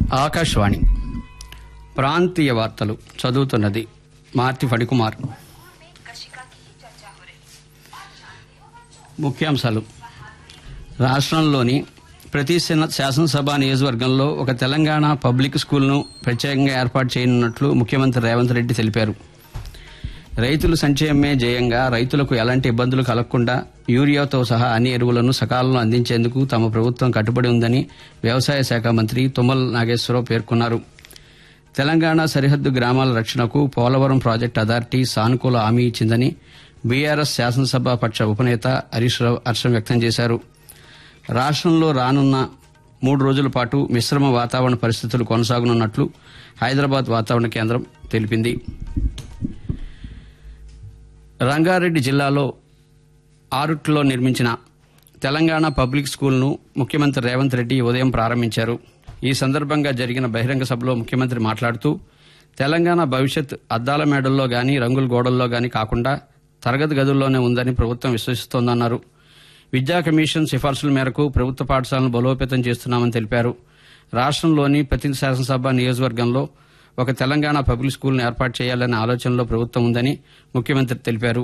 ఆకాశవాణి ప్రాంతీయ వార్తలు చదువుతున్నది మార్తి ఫణికుమార్ ముఖ్యాంశాలు రాష్ట్రంలోని ప్రతి శన- శాసనసభ నియోజకవర్గంలో ఒక తెలంగాణ పబ్లిక్ స్కూల్ను ప్రత్యేకంగా ఏర్పాటు చేయనున్నట్లు ముఖ్యమంత్రి రేవంత్ రెడ్డి తెలిపారు రైతులు సంక్షేమమే జయంగా రైతులకు ఎలాంటి ఇబ్బందులు కలగకుండా యూరియాతో సహా అన్ని ఎరువులను సకాలంలో అందించేందుకు తమ ప్రభుత్వం కట్టుబడి ఉందని వ్యవసాయ శాఖ మంత్రి తుమ్మల నాగేశ్వరరావు పేర్కొన్నారు తెలంగాణ సరిహద్దు గ్రామాల రక్షణకు పోలవరం ప్రాజెక్టు అథారిటీ సానుకూల హామీ ఇచ్చిందని బీఆర్ఎస్ శాసనసభ పక్ష ఉపనేత హరీష్ రావు హర్షం వ్యక్తం చేశారు రాష్ట్రంలో రానున్న మూడు రోజుల పాటు మిశ్రమ వాతావరణ పరిస్థితులు కొనసాగనున్నట్లు హైదరాబాద్ వాతావరణ కేంద్రం తెలిపింది రంగారెడ్డి జిల్లాలో ఆరుట్లో నిర్మించిన తెలంగాణ పబ్లిక్ స్కూల్ను ముఖ్యమంత్రి రేవంత్ రెడ్డి ఉదయం ప్రారంభించారు ఈ సందర్భంగా జరిగిన బహిరంగ సభలో ముఖ్యమంత్రి మాట్లాడుతూ తెలంగాణ భవిష్యత్ అద్దాల మేడల్లో గాని రంగుల గోడల్లో గాని కాకుండా తరగతి గదుల్లోనే ఉందని ప్రభుత్వం విశ్వసిస్తోందన్నారు విద్యా కమిషన్ సిఫార్సుల మేరకు ప్రభుత్వ పాఠశాలను బలోపేతం చేస్తున్నామని తెలిపారు రాష్ట్రంలోని ప్రతి శాసనసభ నియోజకవర్గంలో ఒక తెలంగాణ పబ్లిక్ స్కూల్ను ఏర్పాటు చేయాలనే ఆలోచనలో ప్రభుత్వం ఉందని ముఖ్యమంత్రి తెలిపారు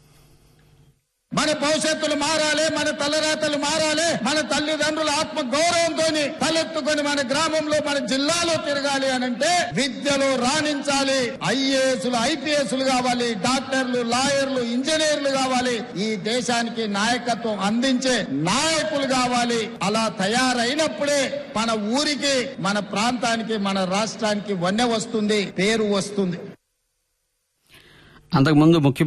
మన భవిష్యత్తులు మారాలి మన తలరాతలు మారాలి మన తల్లిదండ్రుల ఆత్మ గౌరవంతో తలెత్తుకొని మన గ్రామంలో మన జిల్లాలో తిరగాలి అనంటే విద్యలో రాణించాలి ఐఏఎస్లు ఐపీఎస్లు కావాలి డాక్టర్లు లాయర్లు ఇంజనీర్లు కావాలి ఈ దేశానికి నాయకత్వం అందించే నాయకులు కావాలి అలా తయారైనప్పుడే మన ఊరికి మన ప్రాంతానికి మన రాష్ట్రానికి వన్నె వస్తుంది పేరు వస్తుంది అంతకుముందు ముఖ్యమంత్రి